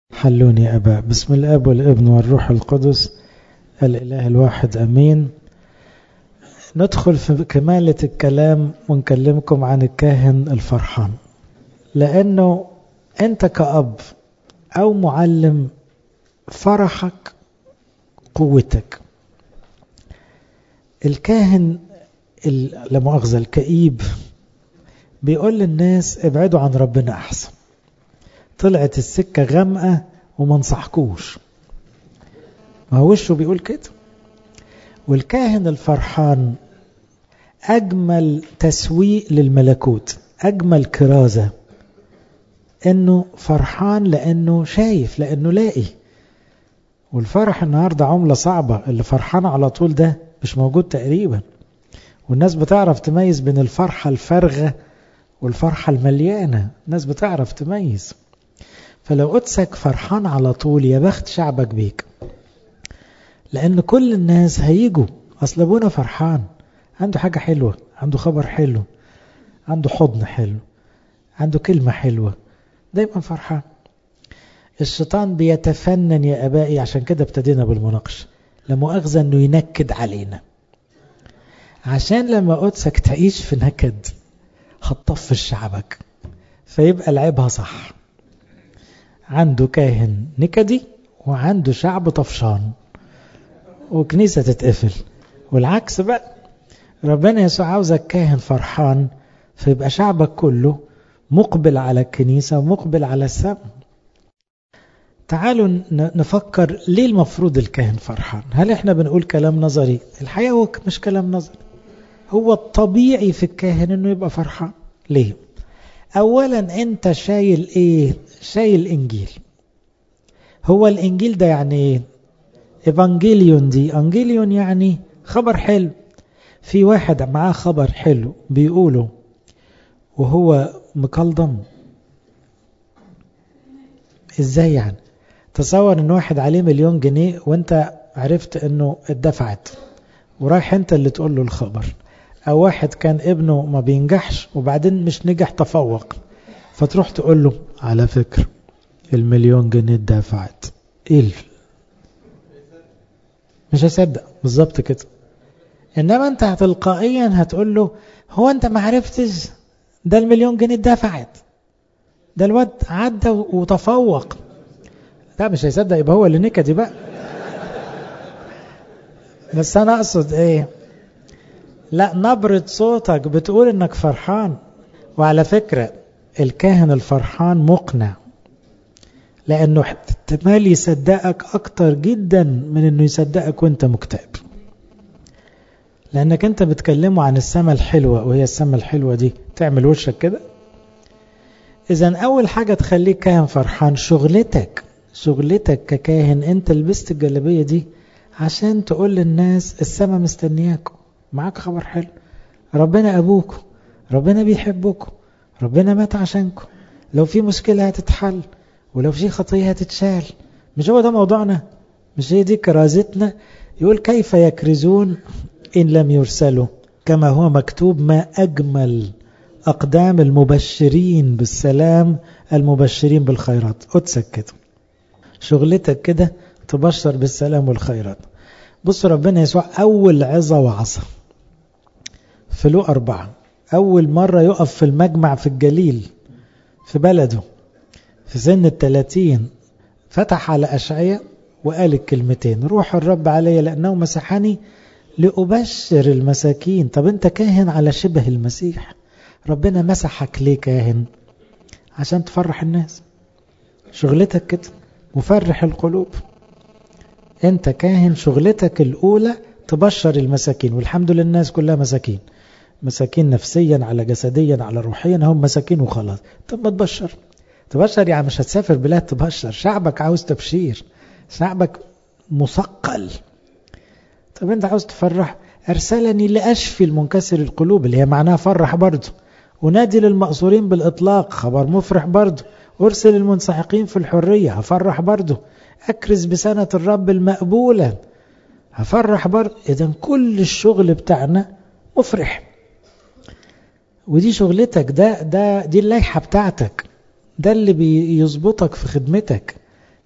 حلوني يا أبا بسم الأب والابن والروح القدس الإله الواحد أمين ندخل في كمالة الكلام ونكلمكم عن الكاهن الفرحان لأنه أنت كأب أو معلم فرحك قوتك الكاهن لمؤاخذة الكئيب بيقول للناس ابعدوا عن ربنا أحسن طلعت السكة غامقة وما نصحكوش ما هو وشه بيقول كده والكاهن الفرحان أجمل تسويق للملكوت أجمل كرازة إنه فرحان لأنه شايف لأنه لاقي والفرح النهاردة عملة صعبة اللي فرحان على طول ده مش موجود تقريبا والناس بتعرف تميز بين الفرحة الفارغة والفرحة المليانة الناس بتعرف تميز فلو قدسك فرحان على طول يا بخت شعبك بيك لأن كل الناس هيجوا أصل أبونا فرحان عنده حاجة حلوة عنده خبر حلو عنده حضن حلو عنده كلمة حلوة دايما فرحان الشيطان بيتفنن يا أبائي عشان كده ابتدينا بالمناقشة لمؤاخذة أنه ينكد علينا عشان لما قدسك تعيش في نكد هتطفش شعبك فيبقى لعبها صح عنده كاهن نكدي وعنده شعب طفشان وكنيسة تتقفل والعكس بقى ربنا يسوع عاوزك كاهن فرحان فيبقى شعبك كله مقبل على الكنيسة ومقبل على السماء تعالوا نفكر ليه المفروض الكاهن فرحان هل احنا بنقول كلام نظري الحقيقة هو مش كلام نظري هو الطبيعي في الكاهن انه يبقى فرحان ليه اولا انت شايل ايه شايل انجيل هو الانجيل ده يعني ايه ايفانجيليون دي انجيليون يعني خبر حلو في واحد معاه خبر حلو بيقوله وهو مكلضم ازاي يعني تصور ان واحد عليه مليون جنيه وانت عرفت انه اتدفعت ورايح انت اللي تقول له الخبر او واحد كان ابنه ما بينجحش وبعدين مش نجح تفوق فتروح تقول له على فكرة المليون جنيه اتدفعت ايه مش هصدق بالظبط كده انما انت تلقائيا هتقول له هو انت ما عرفتش ده المليون جنيه اتدفعت ده الواد عدى وتفوق لا مش هيصدق يبقى هو اللي نكدي بقى بس انا اقصد ايه لا نبرة صوتك بتقول انك فرحان وعلى فكرة الكاهن الفرحان مقنع لانه احتمال يصدقك اكتر جدا من انه يصدقك وانت مكتئب لانك انت بتكلمه عن السماء الحلوة وهي السماء الحلوة دي تعمل وشك كده اذا اول حاجة تخليك كاهن فرحان شغلتك شغلتك ككاهن انت لبست الجلابية دي عشان تقول للناس السماء مستنياكم معاك خبر حلو ربنا ابوكم ربنا بيحبكم ربنا مات عشانكم لو في مشكلة هتتحل ولو في خطية هتتشال مش هو ده موضوعنا مش هي دي كرازتنا يقول كيف يكرزون إن لم يرسلوا كما هو مكتوب ما أجمل أقدام المبشرين بالسلام المبشرين بالخيرات قدسك كده شغلتك كده تبشر بالسلام والخيرات بص ربنا يسوع أول عظة وعصا في له أربعة أول مرة يقف في المجمع في الجليل في بلده في سن الثلاثين فتح على أشعية وقال الكلمتين روح الرب علي لأنه مسحني لأبشر المساكين طب أنت كاهن على شبه المسيح ربنا مسحك ليه كاهن عشان تفرح الناس شغلتك كده مفرح القلوب انت كاهن شغلتك الاولى تبشر المساكين والحمد لله الناس كلها مساكين مساكين نفسيا على جسديا على روحيا هم مساكين وخلاص طب ما تبشر تبشر يعني مش هتسافر بلاد تبشر شعبك عاوز تبشير شعبك مثقل طب انت عاوز تفرح ارسلني لاشفي المنكسر القلوب اللي هي معناها فرح برضه ونادي للمقصورين بالاطلاق خبر مفرح برضه ارسل المنسحقين في الحريه هفرح برضه أكرز بسنة الرب المقبولة هفرح برضه إذا كل الشغل بتاعنا مفرح ودي شغلتك ده ده دي اللائحة بتاعتك ده اللي بيظبطك في خدمتك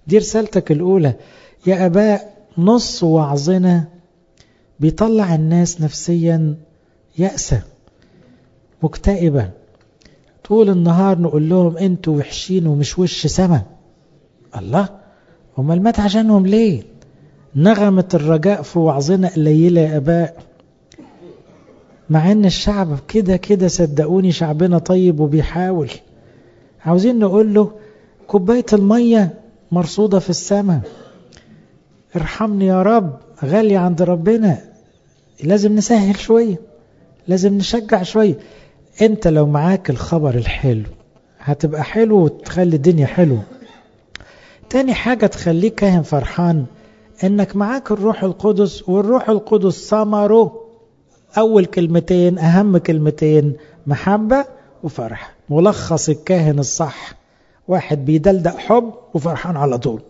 دي رسالتك الأولى يا أباء نص وعظنا بيطلع الناس نفسيا يأسة مكتئبة طول النهار نقول لهم انتوا وحشين ومش وش سما الله امال مات عشانهم ليه نغمة الرجاء في وعظنا قليلة يا أباء مع ان الشعب كده كده صدقوني شعبنا طيب وبيحاول عاوزين نقول له كوباية المية مرصودة في السماء ارحمني يا رب غالية عند ربنا لازم نسهل شوية لازم نشجع شوية انت لو معاك الخبر الحلو هتبقى حلو وتخلي الدنيا حلوة تاني حاجة تخليك كاهن فرحان انك معاك الروح القدس والروح القدس ثمره اول كلمتين اهم كلمتين محبة وفرح ملخص الكاهن الصح واحد بيدلدق حب وفرحان على طول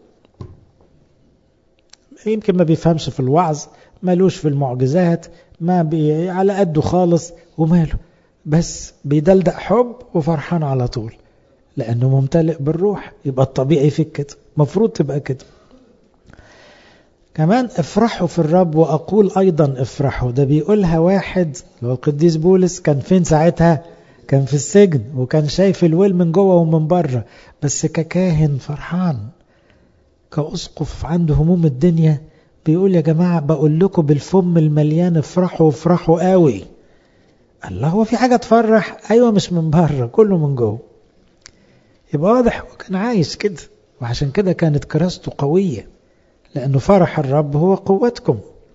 يمكن ما بيفهمش في الوعظ مالوش في المعجزات ما بي على قده خالص وماله بس بيدلدق حب وفرحان على طول لأنه ممتلئ بالروح يبقى الطبيعي فيك كده مفروض تبقى كده كمان افرحوا في الرب وأقول أيضا افرحوا ده بيقولها واحد لو القديس بولس كان فين ساعتها كان في السجن وكان شايف الويل من جوه ومن بره بس ككاهن فرحان كأسقف عنده هموم الدنيا بيقول يا جماعة بقول لكم بالفم المليان افرحوا افرحوا قوي الله هو في حاجة تفرح أيوة مش من بره كله من جوه يبقى واضح هو كان عايش كده وعشان كده كانت كراسته قوية لأنه فرح الرب هو قوتكم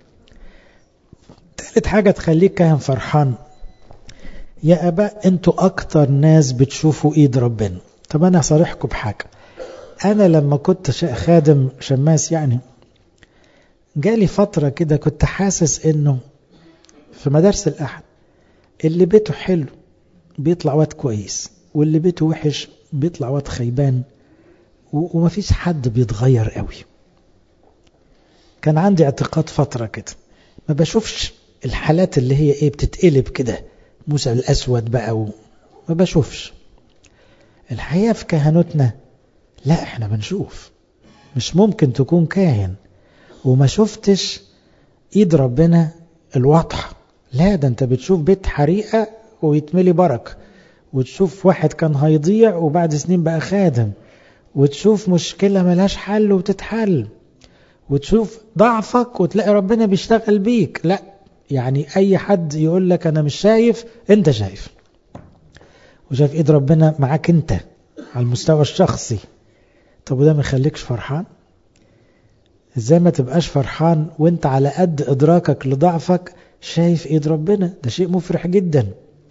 ثالث حاجة تخليك كاهن فرحان يا أباء أنتوا أكتر ناس بتشوفوا إيد ربنا طب أنا صارحكم بحاجة أنا لما كنت خادم شماس يعني جالي فترة كده كنت حاسس إنه في مدارس الأحد اللي بيته حلو بيطلع واد كويس واللي بيته وحش بيطلع واد خيبان ومفيش حد بيتغير قوي كان عندي اعتقاد فترة كده ما بشوفش الحالات اللي هي ايه بتتقلب كده موسى الأسود بقى و... ما بشوفش الحقيقة في كهنوتنا لا احنا بنشوف مش ممكن تكون كاهن وما شفتش ايد ربنا الواضحة لا ده انت بتشوف بيت حريقة ويتملي بركة وتشوف واحد كان هيضيع وبعد سنين بقى خادم وتشوف مشكلة ملهاش حل وتتحل وتشوف ضعفك وتلاقي ربنا بيشتغل بيك لا يعني اي حد يقول لك انا مش شايف انت شايف وشايف ايد ربنا معاك انت على المستوى الشخصي طب وده ما يخليكش فرحان ازاي ما تبقاش فرحان وانت على قد ادراكك لضعفك شايف ايد ربنا ده شيء مفرح جدا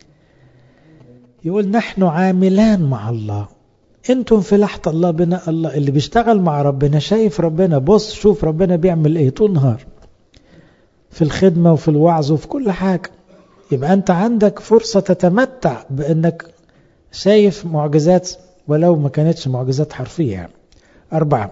يقول نحن عاملان مع الله انتم في لحظة الله بنا الله اللي بيشتغل مع ربنا شايف ربنا بص شوف ربنا بيعمل ايه طول نهار في الخدمة وفي الوعظ وفي كل حاجة يبقى انت عندك فرصة تتمتع بانك شايف معجزات ولو ما كانتش معجزات حرفية يعني أربعة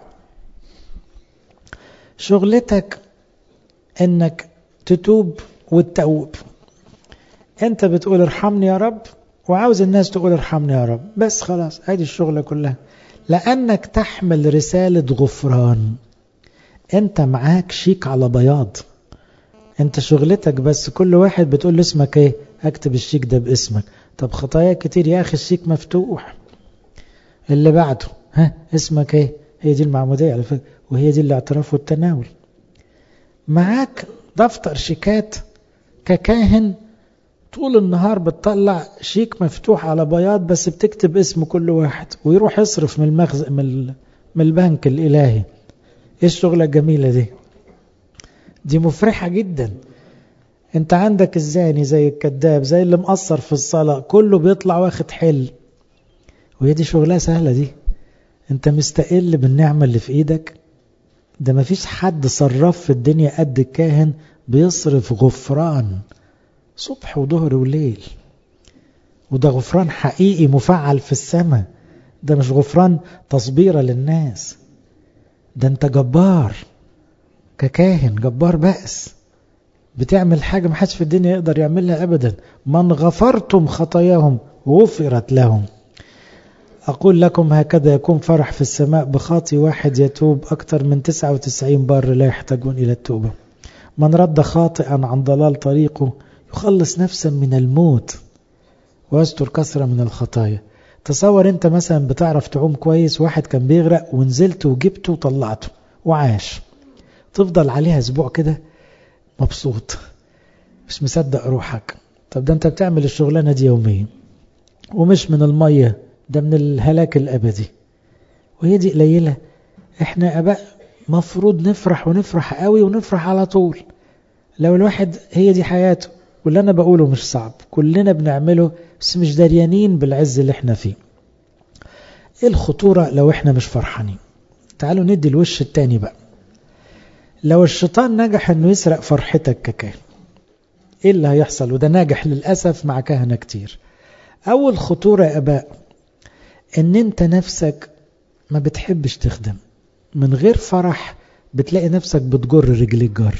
شغلتك انك تتوب وتتوب انت بتقول ارحمني يا رب وعاوز الناس تقول ارحمني يا رب بس خلاص ادي الشغلة كلها لانك تحمل رسالة غفران انت معاك شيك على بياض انت شغلتك بس كل واحد بتقول له اسمك ايه اكتب الشيك ده باسمك طب خطايا كتير يا اخي الشيك مفتوح اللي بعده ها اسمك ايه هي دي المعمودية على فكرة وهي دي الاعتراف والتناول معاك دفتر شيكات ككاهن طول النهار بتطلع شيك مفتوح على بياض بس بتكتب اسم كل واحد ويروح يصرف من المخزن من, من البنك الإلهي ايه الشغلة الجميلة دي دي مفرحة جدا انت عندك الزاني زي الكذاب زي اللي مقصر في الصلاة كله بيطلع واخد حل وهي دي شغلها سهلة دي انت مستقل بالنعمة اللي في ايدك ده مفيش حد صرف في الدنيا قد الكاهن بيصرف غفران صبح وظهر وليل وده غفران حقيقي مفعل في السماء ده مش غفران تصبيرة للناس ده انت جبار ككاهن جبار بأس بتعمل حاجة ما حدش في الدنيا يقدر يعملها أبدا من غفرتم خطاياهم غفرت لهم أقول لكم هكذا يكون فرح في السماء بخاطي واحد يتوب أكثر من 99 بار لا يحتاجون إلى التوبة من رد خاطئا عن ضلال طريقه يخلص نفسا من الموت ويستر كثرة من الخطايا تصور انت مثلا بتعرف تعوم كويس واحد كان بيغرق ونزلت وجبته وطلعته وعاش تفضل عليها اسبوع كده مبسوط مش مصدق روحك طب ده انت بتعمل الشغلانة دي يوميا ومش من المية ده من الهلاك الأبدي وهي دي قليلة احنا أباء مفروض نفرح ونفرح قوي ونفرح على طول لو الواحد هي دي حياته واللي أنا بقوله مش صعب كلنا بنعمله بس مش داريانين بالعز اللي احنا فيه ايه الخطورة لو احنا مش فرحانين تعالوا ندي الوش التاني بقى لو الشيطان نجح انه يسرق فرحتك ككاهن ايه اللي هيحصل وده ناجح للأسف مع كهنة كتير اول خطورة يا اباء ان انت نفسك ما بتحبش تخدم من غير فرح بتلاقي نفسك بتجر رجليك جر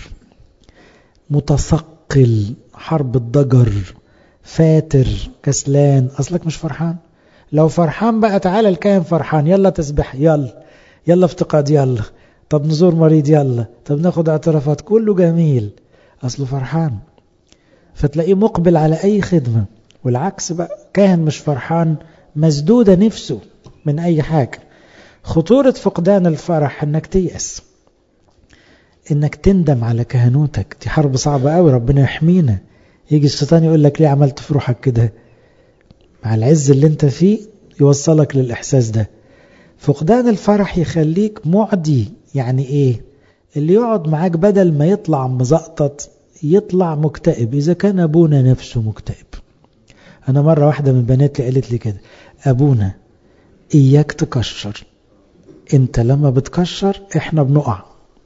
متثقل حرب الضجر فاتر كسلان اصلك مش فرحان لو فرحان بقى تعالى الكاهن فرحان يلا تسبح يلا يلا افتقاد يلا طب نزور مريض يلا طب ناخد اعترافات كله جميل اصله فرحان فتلاقيه مقبل على اي خدمة والعكس بقى كاهن مش فرحان مسدودة نفسه من اي حاجة خطورة فقدان الفرح انك تيأس انك تندم على كهنوتك دي حرب صعبة قوي ربنا يحمينا يجي الشيطان يقول لك ليه عملت في روحك كده مع العز اللي انت فيه يوصلك للإحساس ده فقدان الفرح يخليك معدي يعني ايه اللي يقعد معاك بدل ما يطلع مزقطط يطلع مكتئب إذا كان أبونا نفسه مكتئب أنا مرة واحدة من بناتي قالت لي كده أبونا إياك تكشر أنت لما بتكشر إحنا بنقع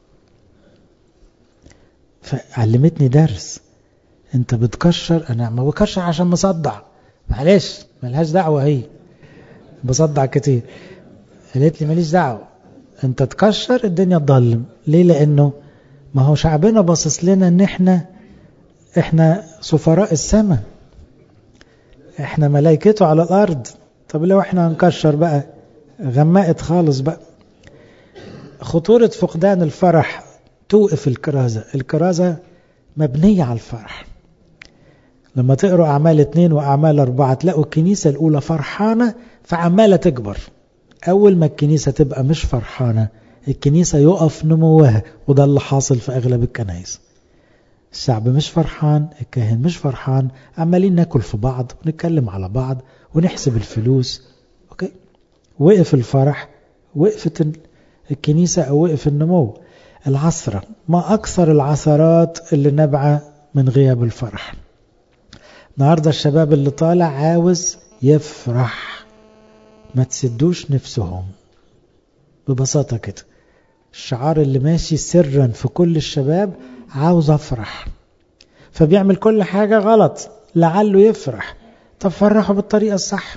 فعلمتني درس أنت بتكشر أنا ما بكشر عشان مصدع معلش ملهاش دعوة هي بصدع كتير قالت لي ماليش دعوة أنت تكشر الدنيا تضلم ليه لأنه ما هو شعبنا باصص لنا ان احنا احنا سفراء السماء احنا ملائكته على الارض طب لو احنا هنكشر بقى غمقت خالص بقى خطورة فقدان الفرح توقف الكرازة الكرازة مبنية على الفرح لما تقروا أعمال اتنين وأعمال أربعة تلاقوا الكنيسة الأولى فرحانة فعمالة تكبر أول ما الكنيسة تبقى مش فرحانة الكنيسة يقف نموها وده اللي حاصل في أغلب الكنائس الشعب مش فرحان الكاهن مش فرحان عمالين ناكل في بعض ونتكلم على بعض ونحسب الفلوس أوكي وقف الفرح وقفت الكنيسة أو وقف النمو العثرة ما أكثر العثرات اللي نبعة من غياب الفرح النهاردة الشباب اللي طالع عاوز يفرح ما تسدوش نفسهم ببساطة كده الشعار اللي ماشي سرا في كل الشباب عاوز افرح فبيعمل كل حاجة غلط لعله يفرح طب فرحه بالطريقة الصح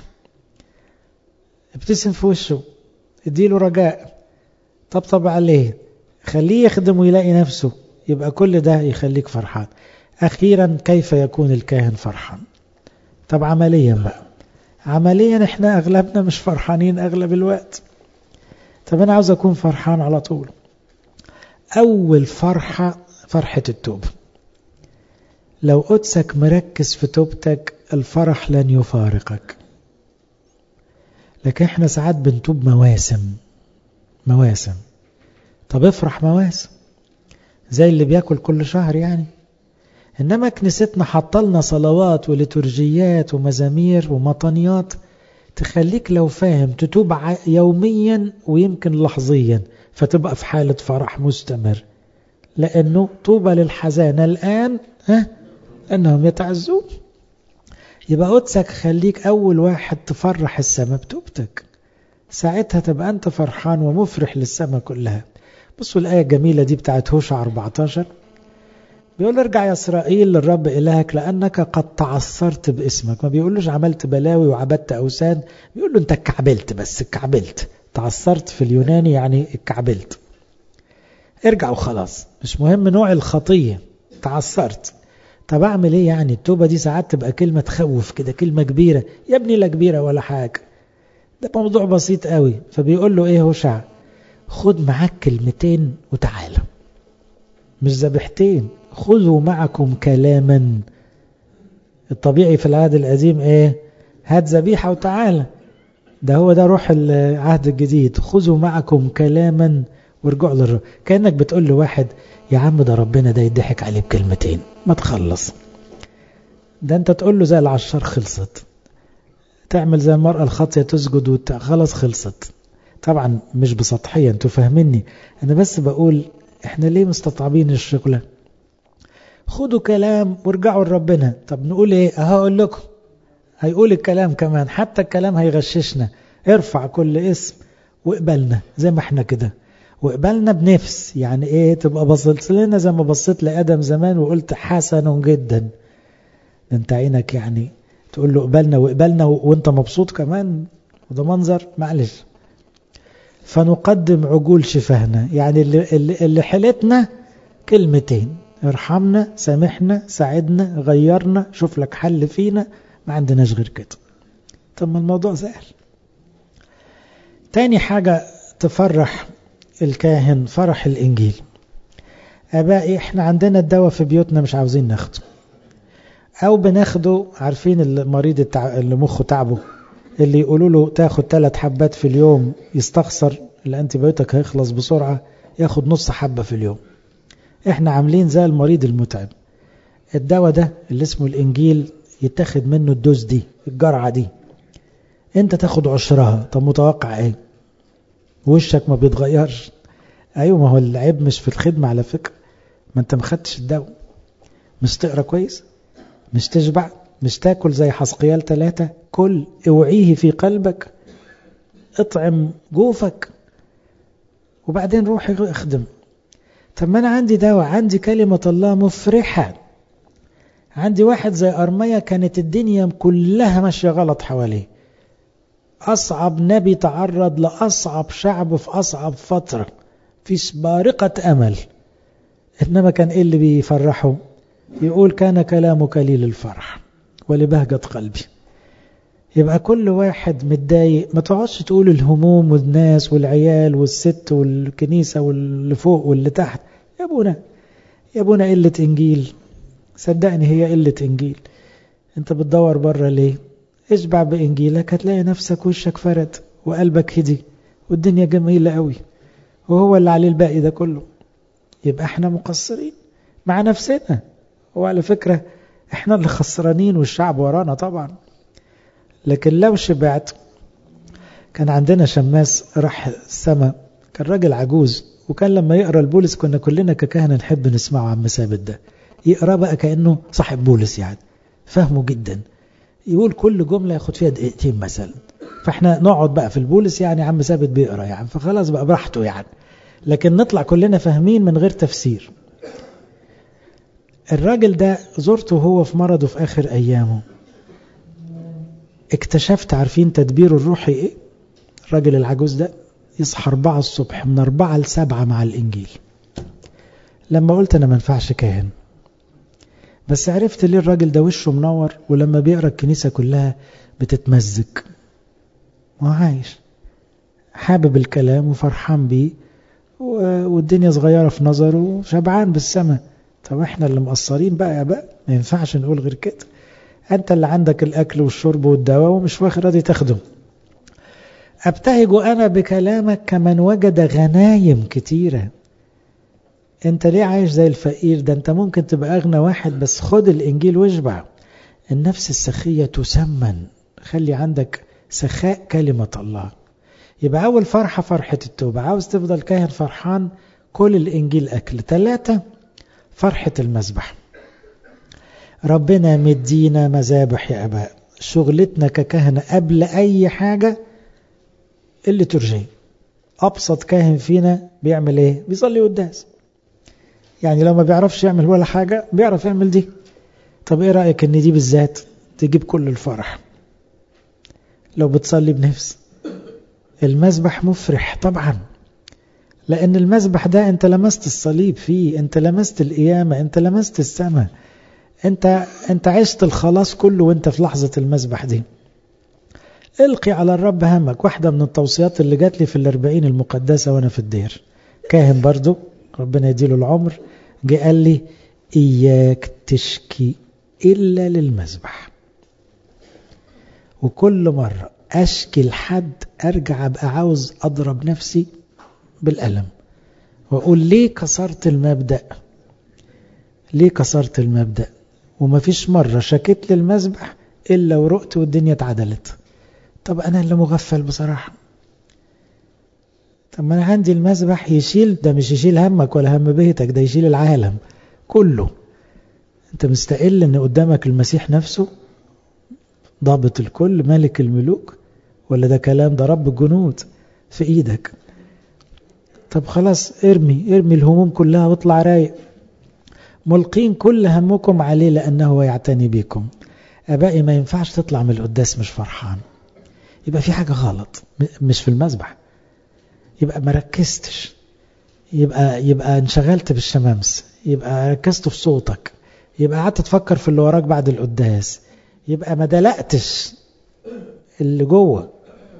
ابتسم في وشه اديله رجاء طبطب عليه خليه يخدم ويلاقي نفسه يبقى كل ده يخليك فرحان أخيرا كيف يكون الكاهن فرحان طب عمليا بقى عمليا احنا أغلبنا مش فرحانين أغلب الوقت طب أنا عاوز أكون فرحان على طول أول فرحة فرحة التوبة لو قدسك مركز في توبتك الفرح لن يفارقك لكن احنا ساعات بنتوب مواسم مواسم طب افرح مواسم زي اللي بياكل كل شهر يعني إنما كنيستنا حطلنا صلوات ولترجيات ومزامير ومطنيات تخليك لو فاهم تتوب يوميا ويمكن لحظيا فتبقى في حالة فرح مستمر لأنه طوبى للحزانة الآن ها أنهم يتعزون يبقى قدسك خليك أول واحد تفرح السماء بتوبتك ساعتها تبقى أنت فرحان ومفرح للسماء كلها بصوا الآية الجميلة دي بتاعت هوشع 14 بيقول ارجع يا إسرائيل للرب إلهك لأنك قد تعثرت باسمك ما بيقولوش عملت بلاوي وعبدت أوثان بيقول له أنت اتكعبلت بس اتكعبلت تعثرت في اليوناني يعني اتكعبلت ارجع وخلاص مش مهم نوع الخطية تعثرت طب اعمل ايه يعني التوبة دي ساعات تبقى كلمة تخوف كده كلمة كبيرة يا ابني لا كبيرة ولا حاجة ده موضوع بسيط قوي فبيقول له ايه هوشع خد معاك كلمتين وتعالى مش ذبيحتين خذوا معكم كلاما الطبيعي في العهد القديم ايه هات ذبيحة وتعالى ده هو ده روح العهد الجديد خذوا معكم كلاما وارجعوا للرب كأنك بتقول لواحد يا عم ده ربنا ده يضحك عليه بكلمتين ما تخلص ده انت تقول له زي العشار خلصت تعمل زي المرأة الخاطية تسجد وت... خلاص خلصت طبعا مش بسطحية انتوا فاهميني انا بس بقول احنا ليه مستطعبين الشغلة خدوا كلام وارجعوا لربنا طب نقول ايه هقول لكم هيقول الكلام كمان حتى الكلام هيغششنا ارفع كل اسم واقبلنا زي ما احنا كده وقبلنا بنفس يعني ايه تبقى بصيت لنا زي ما بصيت لادم زمان وقلت حسن جدا ده انت عينك يعني تقول له قبلنا وقبلنا وانت مبسوط كمان وده منظر معلش فنقدم عجول شفاهنا يعني اللي, اللي, اللي حلتنا كلمتين ارحمنا سامحنا ساعدنا غيرنا شوف لك حل فينا ما عندناش غير كده طب ما الموضوع سهل تاني حاجة تفرح الكاهن فرح الإنجيل أبائي احنا عندنا الدواء في بيوتنا مش عاوزين ناخده أو بناخده عارفين المريض التع... اللي مخه تعبه اللي يقولوا له تاخد ثلاث حبات في اليوم يستخسر الانتيبيوتك هيخلص بسرعة ياخد نص حبة في اليوم احنا عاملين زي المريض المتعب الدواء ده اللي اسمه الإنجيل يتاخد منه الدوز دي الجرعة دي انت تاخد عشرها طب متوقع ايه وشك ما بيتغيرش ايوه ما هو العيب مش في الخدمة على فكرة ما انت ما خدتش الدواء مش تقرا كويس مش تشبع مش تاكل زي حسقيال ثلاثة كل اوعيه في قلبك اطعم جوفك وبعدين روح اخدم طب ما انا عندي دواء عندي كلمة الله مفرحة عندي واحد زي أرمية كانت الدنيا كلها ماشية غلط حواليه أصعب نبي تعرض لأصعب شعب في أصعب فترة في بارقة أمل إنما كان إيه اللي بيفرحه يقول كان كلامه كليل الفرح ولبهجة قلبي يبقى كل واحد متضايق ما تقعدش تقول الهموم والناس والعيال والست والكنيسة واللي فوق واللي تحت يا ابونا يا ابونا قلة إنجيل صدقني هي قلة إنجيل أنت بتدور بره ليه اشبع بإنجيلك هتلاقي نفسك وشك فرد وقلبك هدي والدنيا جميلة قوي وهو اللي عليه الباقي ده كله يبقى احنا مقصرين مع نفسنا وعلى فكرة احنا اللي خسرانين والشعب ورانا طبعا لكن لو شبعت كان عندنا شماس راح السما كان راجل عجوز وكان لما يقرا البولس كنا كلنا ككهنه نحب نسمعه عم ثابت ده يقرا بقى كانه صاحب بولس يعني فهمه جدا يقول كل جمله ياخد فيها دقيقتين مثلا فاحنا نقعد بقى في البولس يعني عم ثابت بيقرا يعني فخلاص بقى براحته يعني لكن نطلع كلنا فاهمين من غير تفسير الراجل ده زرته هو في مرضه في اخر ايامه اكتشفت عارفين تدبيره الروحي ايه الراجل العجوز ده يصحى أربعة الصبح من أربعة لسبعة مع الإنجيل لما قلت أنا ما ينفعش كاهن بس عرفت ليه الراجل ده وشه منور ولما بيقرا الكنيسة كلها بتتمزج ما هو عايش حابب الكلام وفرحان بيه والدنيا صغيرة في نظره وشبعان بالسماء طب احنا اللي مقصرين بقى يا بقى ما ينفعش نقول غير كده انت اللي عندك الاكل والشرب والدواء ومش واخد راضي تاخده ابتهج انا بكلامك كمن وجد غنايم كتيرة انت ليه عايش زي الفقير ده انت ممكن تبقى اغنى واحد بس خد الانجيل واشبع النفس السخية تسمن خلي عندك سخاء كلمة الله يبقى اول فرحة فرحة التوبة عاوز تفضل كاهن فرحان كل الانجيل اكل ثلاثة فرحة المذبح ربنا مدينا مذابح يا أباء شغلتنا ككهنة قبل أي حاجة اللي ترجي أبسط كاهن فينا بيعمل إيه بيصلي قداس يعني لو ما بيعرفش يعمل ولا حاجة بيعرف يعمل دي طب إيه رأيك إن دي بالذات تجيب كل الفرح لو بتصلي بنفس المذبح مفرح طبعا لأن المذبح ده أنت لمست الصليب فيه أنت لمست القيامة أنت لمست السماء انت انت عشت الخلاص كله وانت في لحظة المذبح دي القي على الرب همك واحدة من التوصيات اللي جات لي في الأربعين المقدسة وأنا في الدير كاهن برضو ربنا يديله العمر جه قال لي إياك تشكي إلا للمذبح وكل مرة أشكي لحد أرجع أبقى عاوز أضرب نفسي بالقلم وأقول ليه كسرت المبدأ ليه كسرت المبدأ وما فيش مرة شكيت للمذبح إلا ورقت والدنيا اتعدلت طب أنا اللي مغفل بصراحة طب ما أنا عندي المذبح يشيل ده مش يشيل همك ولا هم بيتك ده يشيل العالم كله أنت مستقل أن قدامك المسيح نفسه ضابط الكل ملك الملوك ولا ده كلام ده رب الجنود في ايدك طب خلاص ارمي ارمي الهموم كلها واطلع رايق ملقين كل همكم عليه لأنه يعتني بكم أبائي ما ينفعش تطلع من القداس مش فرحان يبقى في حاجة غلط مش في المذبح يبقى ما ركزتش يبقى يبقى انشغلت بالشمامس يبقى ركزت في صوتك يبقى قعدت تفكر في اللي وراك بعد القداس يبقى ما دلقتش اللي جوه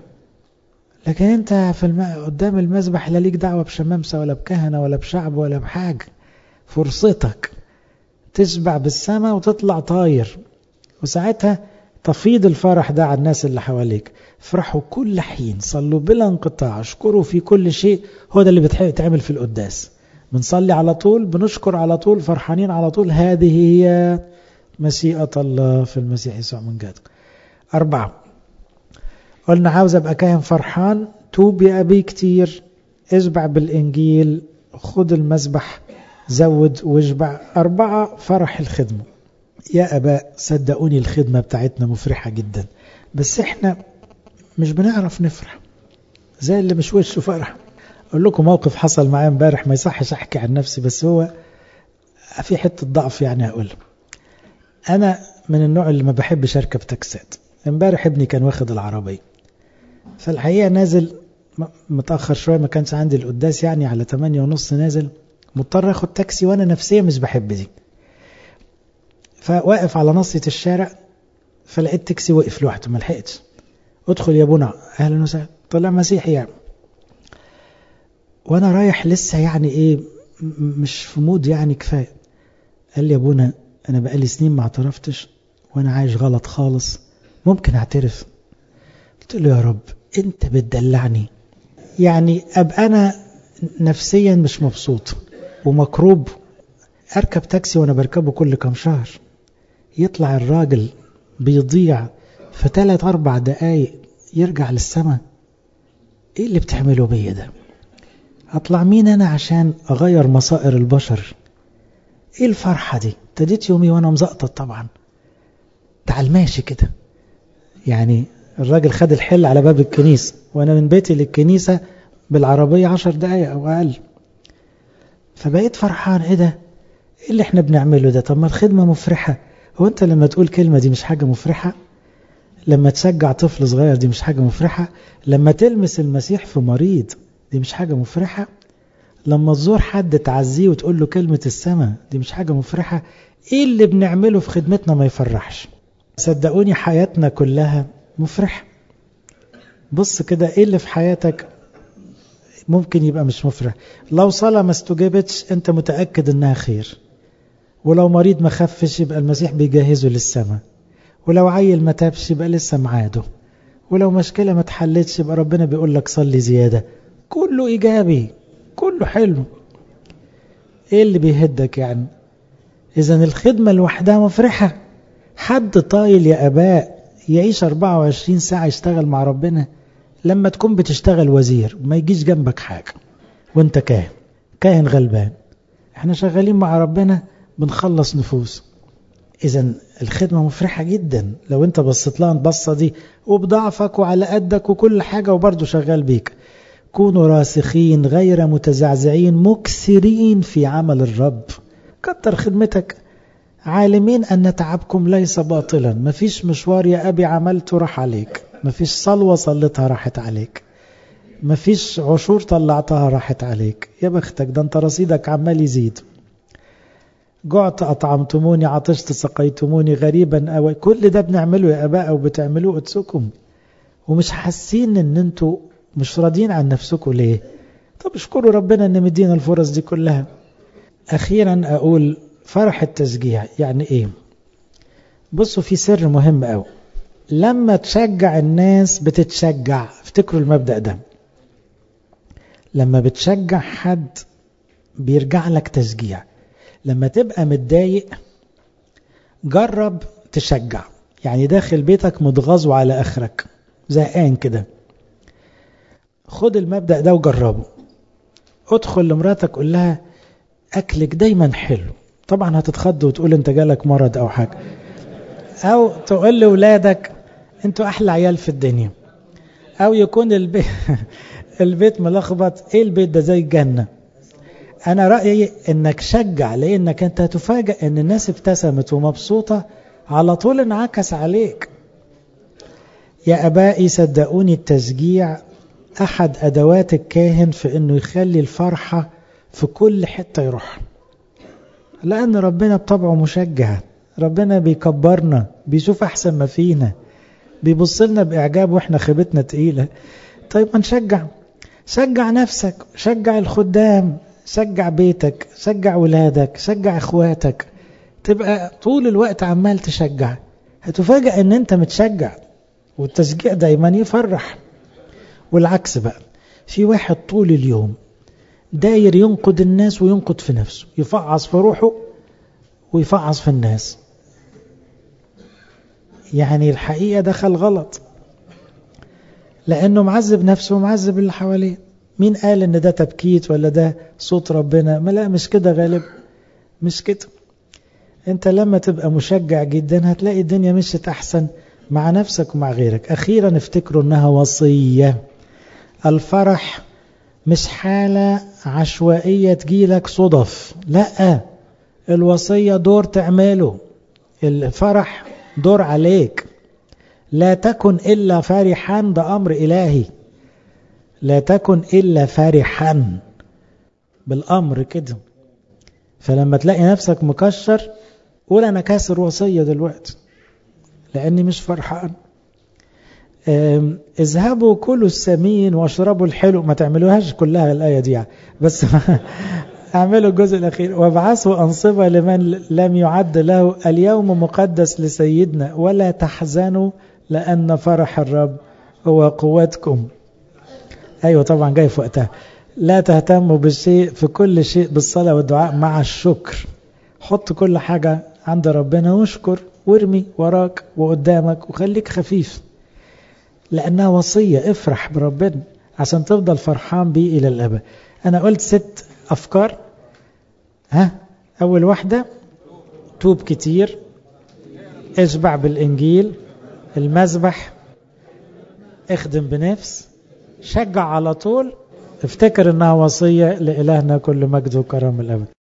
لكن انت في الم... قدام المذبح لا ليك دعوه بشمامسه ولا بكهنه ولا بشعب ولا بحاجه فرصتك تشبع بالسماء وتطلع طاير وساعتها تفيض الفرح ده على الناس اللي حواليك افرحوا كل حين صلوا بلا انقطاع اشكروا في كل شيء هو ده اللي بتعمل في القداس بنصلي على طول بنشكر على طول فرحانين على طول هذه هي مشيئة الله في المسيح يسوع من جد أربعة قلنا عاوز أبقى كاهن فرحان توب يا أبي كتير اشبع بالإنجيل خد المسبح زود واشبع أربعة فرح الخدمة يا أباء صدقوني الخدمة بتاعتنا مفرحة جدا بس احنا مش بنعرف نفرح زي اللي مش وشه فرح أقول لكم موقف حصل معايا امبارح ما يصحش أحكي عن نفسي بس هو في حتة ضعف يعني أقول أنا من النوع اللي ما بحبش أركب تاكسات امبارح ابني كان واخد العربية فالحقيقة نازل متأخر شوية ما كانش عندي القداس يعني على 8 ونص نازل مضطر اخد تاكسي وانا نفسيا مش بحب دي فواقف على نصية الشارع فلقيت تاكسي وقف لوحده ما لحقتش ادخل يا ابونا اهلا وسهلا طلع مسيحي يعني وانا رايح لسه يعني ايه مش في مود يعني كفايه قال لي يا ابونا انا بقالي سنين ما اعترفتش وانا عايش غلط خالص ممكن اعترف قلت له يا رب انت بتدلعني يعني ابقى انا نفسيا مش مبسوط ومكروب اركب تاكسي وانا بركبه كل كام شهر يطلع الراجل بيضيع في ثلاث اربع دقايق يرجع للسماء ايه اللي بتعمله بيا ده اطلع مين انا عشان اغير مصائر البشر ايه الفرحة دي ابتديت يومي وانا مزقطط طبعا تعال ماشي كده يعني الراجل خد الحل على باب الكنيسة وانا من بيتي للكنيسة بالعربية عشر دقايق او اقل فبقيت فرحان ايه ده ايه اللي احنا بنعمله ده طب ما الخدمة مفرحة هو انت لما تقول كلمة دي مش حاجة مفرحة لما تشجع طفل صغير دي مش حاجة مفرحة لما تلمس المسيح في مريض دي مش حاجة مفرحة لما تزور حد تعزيه وتقول له كلمة السماء دي مش حاجة مفرحة ايه اللي بنعمله في خدمتنا ما يفرحش صدقوني حياتنا كلها مفرحة بص كده ايه اللي في حياتك ممكن يبقى مش مفرح لو صلاة ما استجابتش انت متأكد انها خير ولو مريض ما خفش يبقى المسيح بيجهزه للسماء ولو عيل ما تابش يبقى لسه معاده ولو مشكلة ما اتحلتش يبقى ربنا بيقول لك صلي زيادة كله إيجابي كله حلو ايه اللي بيهدك يعني اذا الخدمة لوحدها مفرحة حد طايل يا اباء يعيش 24 ساعة يشتغل مع ربنا لما تكون بتشتغل وزير ما يجيش جنبك حاجة وانت كاهن كاهن غلبان احنا شغالين مع ربنا بنخلص نفوس اذا الخدمة مفرحة جدا لو انت بصيت لها البصة دي وبضعفك وعلى قدك وكل حاجة وبرضه شغال بيك كونوا راسخين غير متزعزعين مكثرين في عمل الرب كتر خدمتك عالمين أن تعبكم ليس باطلا مفيش مشوار يا أبي عملته راح عليك مفيش صلوة صلتها راحت عليك مفيش عشور طلعتها راحت عليك يا بختك ده انت رصيدك عمال يزيد جعت أطعمتموني عطشت سقيتموني غريبا أو كل ده بنعمله يا أباء وبتعملوه قدسكم ومش حاسين ان انتوا مش راضيين عن نفسكم ليه طب اشكروا ربنا ان مدينا الفرص دي كلها اخيرا اقول فرح التشجيع يعني ايه بصوا في سر مهم قوي لما تشجع الناس بتتشجع افتكروا المبدأ ده لما بتشجع حد بيرجع لك تشجيع لما تبقى متضايق جرب تشجع يعني داخل بيتك متغاظ على اخرك زهقان كده خد المبدأ ده وجربه ادخل لمراتك قول لها اكلك دايما حلو طبعا هتتخض وتقول انت جالك مرض او حاجه او تقول لاولادك انتوا احلى عيال في الدنيا او يكون البيت البيت ملخبط ايه البيت ده زي الجنه انا رايي انك شجع لانك انت هتفاجئ ان الناس ابتسمت ومبسوطه على طول انعكس عليك يا ابائي صدقوني التشجيع احد ادوات الكاهن في انه يخلي الفرحه في كل حته يروح لان ربنا بطبعه مشجع ربنا بيكبرنا بيشوف احسن ما فينا بيبص لنا باعجاب واحنا خيبتنا تقيله طيب ما نشجع شجع نفسك شجع الخدام شجع بيتك شجع ولادك شجع اخواتك تبقى طول الوقت عمال تشجع هتفاجأ ان انت متشجع والتشجيع دايما يفرح والعكس بقى في واحد طول اليوم داير ينقد الناس وينقد في نفسه يفعص في روحه ويفعص في الناس يعني الحقيقة دخل غلط لأنه معذب نفسه ومعذب اللي حواليه مين قال ان ده تبكيت ولا ده صوت ربنا ما لا مش كده غالب مش كده انت لما تبقى مشجع جدا هتلاقي الدنيا مشيت احسن مع نفسك ومع غيرك اخيرا افتكروا انها وصية الفرح مش حالة عشوائية تجيلك صدف لا الوصية دور تعمله الفرح دور عليك لا تكن إلا فرحا ده أمر إلهي لا تكن إلا فرحا بالأمر كده فلما تلاقي نفسك مكشر قول أنا كاسر وصية دلوقتي لأني مش فرحان اذهبوا كلوا السمين واشربوا الحلو ما تعملوهاش كلها الآية دي يعني. بس اعملوا الجزء الأخير وابعثوا أنصبة لمن لم يعد له اليوم مقدس لسيدنا ولا تحزنوا لأن فرح الرب هو قوتكم أيوة طبعا جاي في وقتها لا تهتموا بالشيء في كل شيء بالصلاة والدعاء مع الشكر حط كل حاجة عند ربنا واشكر وارمي وراك وقدامك وخليك خفيف لأنها وصية افرح بربنا عشان تفضل فرحان بيه إلى الأبد أنا قلت ست أفكار ها أول واحدة توب كتير اشبع بالإنجيل المذبح اخدم بنفس شجع على طول افتكر انها وصية لإلهنا كل مجد وكرم الأبد